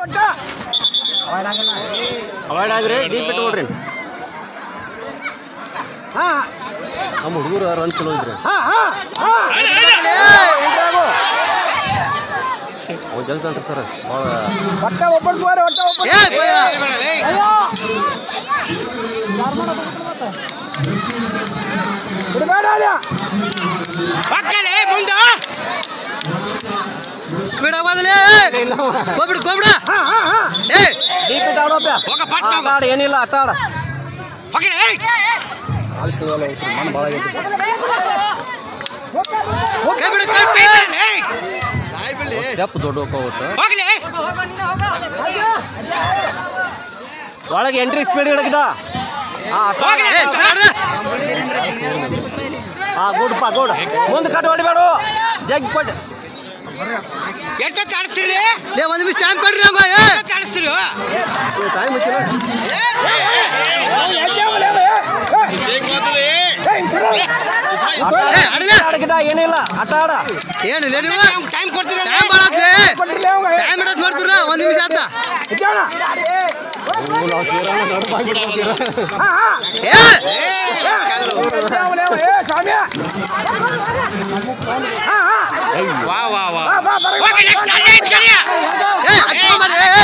ಒಟ್ಟ ಅವಾಯ್ಡ್ ಆಗ್ರಿ ಡೀಪ್ ಇಟ್ಟು ನೋಡ್ರಿ ಹಾ ನಮ್ಮ ಹುಡುಗರು ರನ್ ಚಲೋ ಇದ್ರಿ ಹಾ ಹಾ ಹಾ ಅವ್ ಜಲ್ದಿ ಅಂತ್ರಿ ಸರ್ ಭಾಳ ಒಟ್ಟ ಒಬ್ಬರು ತೋರಿ ಒಟ್ಟ ಒಬ್ಬರು ಏ ಭಯ ಬಿಡಬೇಡ ಅಲ್ಲ ಸ್ಪೀಡ್ ಆಗೋದಿಲ್ಲ ಕೋಬಿಡು ಕೋಬಿಡ ಹಾ ಹಾ ಹಾ ಏ ಡೀಪ್ ಇಟ್ಟು ಆಡೋಪ್ಪ ಆಟ ಆಡ ಏನಿಲ್ಲ ಆಟ ಆಡ ಮಣ್ಣು ಭಾಳ ಆಗೈತಿ ಕೈ ಬಿಡು ಕೈ ಬಿಡು ತಾಯಿ ಬಿಡ್ಲಿ ಸ್ಟೆಪ್ ದೊಡ್ಡ ಹೋಗ್ತಾ ಒಳಗೆ ಎಂಟ್ರಿ ಸ್ಪೀಡ್ ಹಿಡಕಿದ ಏ ಸ್ಪೀಡ್ ಹಾ ಗುಡ್ಪ ಗುಡ್ ಮುಂದೆ ಕಟ್ ಹೊಡಿಬೇಡು ಜಗ್ ಪಟ್ ಲೇ ಒಂದು ನಿಮಿಷ ಟೈಮ್ ಕೊಡ್ರಿ ನಂಗೆ ಏ ಟೈಮ್ ಮುಚ್ಚಿಲ್ಲ ಏ ಅಡಿಲ್ಲ ಆಡಕಿದ ಏನಿಲ್ಲ ಆಟ ಆಡ ಏನಿಲ್ಲ ನೀವು ಟೈಮ್ ಕೊಡ್ತೀರ ಟೈಮ್ ಭಾಳ ಆತ್ಲೆ ಕೊಟ್ಟಿಲ್ಲ ಅವಂಗ ಟೈಮ್ ಇಡೋದು ನೋಡ್ತೀರ ಒಂದು ನಿಮಿಷ ಆತ ಇದ್ದಾನ ನಾವು ತೀರಾ ನಡ್ಬಾಗ್ಬಿಡ್ತೀರ ಹಾ ಹಾ ಏ ಇದ್ದಾವಲೆ ಅವ, ಏ ಸ್ವಾಮಿ ಹಾ ಹಾ ವಾ ವಾ ವಾ ಬಾ ಬಾ ಬರ ಹೋಗಿ ನೆಕ್ಸ್ಟ್ ಅಲ್ಲೇ ಇಟ್ಕೊಳ್ಳಿ ಏ ಹತ್ಕೊಂಬರ್ರಿ ಏ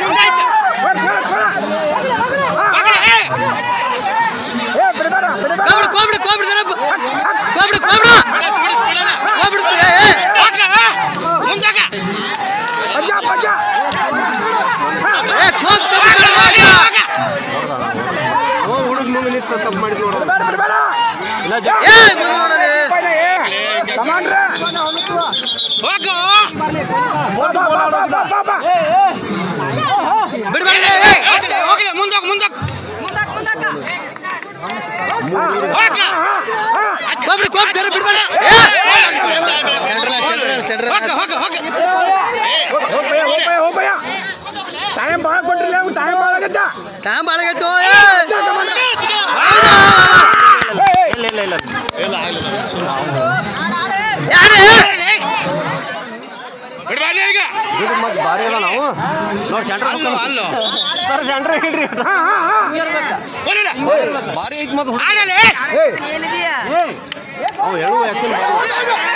ಏ ಬಿಡಬೇಡ ಬಿಡಬೇಡ ಕೋಬಿಡು ಕೋಬಿಡು ಕೋಬಿಡು ಜನ ಕೋಬಿಡು ಕೋಬಿಡು ಕೋಬಿಡು ಏ ಏ ಮುಂದಾಗ ಪಂಜ ಪಂಜ ಏ ಕೋಬ್ ಕೋಬಿಡು ಅವ ಹುಡುಗ ಮುಂದೆ ನಿಂತು ತಪ್ಪು ಮಾಡಿದ್ ನೋಡು ಬಿಡಬೇಡ ಬಿಡಬೇಡ ಇಲ್ಲ ಜಗ್ ಏ ಮುಂದೆ ನೋಡ್ರಿ ಕಮಾಂಡ್ರ ಹೋಗು ಬಾ ಬಾ ಬಾ ಬಾ ಬಾ ಬಾ ಬಿಡ್ಬೇಡಿ ಏ ಹೋಗ್ಲಿ ಹೋಗ್ಲಿ ಮುಂದೋಗ್ ಮುಂದೋಗ್ ಹೋಗ ಕೋಬಿಡು ಕೋಬ್ ಜನ ಬಿಡ್ಬೇಡಿ ಏ ಸೆಂಟ್ರಲ್ ಹೋಗ ಹೋಗ ಹೋಗ ಹೋಗ್ಬಯ್ಯ ಹೋಗ್ಬಯ್ಯ ಹೋಗ್ಬಯ್ಯ ಟೈಮ್ ಭಾಳ ಕೊಟ್ಟಿಲ್ಲ ಅವ್ನು ಟೈಮ್ ಭಾಳ ಆಗತ್ತ ಟೈಮ್ ಭಾಳ ಆಗೈತು ಏ ಇಲ್ಲ ಇಲ್ಲ ಇಲ್ಲ ಯಾರೇ ಬಿಡ್ಬಾರ್ದು ಈಗ ಇದು ಮತ್ತೆ ಭಾರಿ ಅದ ನಾವು ನೋಡಿ ಸೆಂಟ್ರ್ ಅಲ್ಲೋ ಅಲ್ಲೋ ಸರ್ ಸೆಂಟ್ರ್ ಹಿಡ್ರಿ ಹಾ ಹಾ ಹಾ ಬರೋಣ ಭಾರಿ ಐತಿ ಮತ್ತೆ ಆಡಲೇ ಏ ಎಲ್ಲಿದೆಯಾ ಅವು ಹೇಳುವ ಆ್ಯಕ್ಷನ್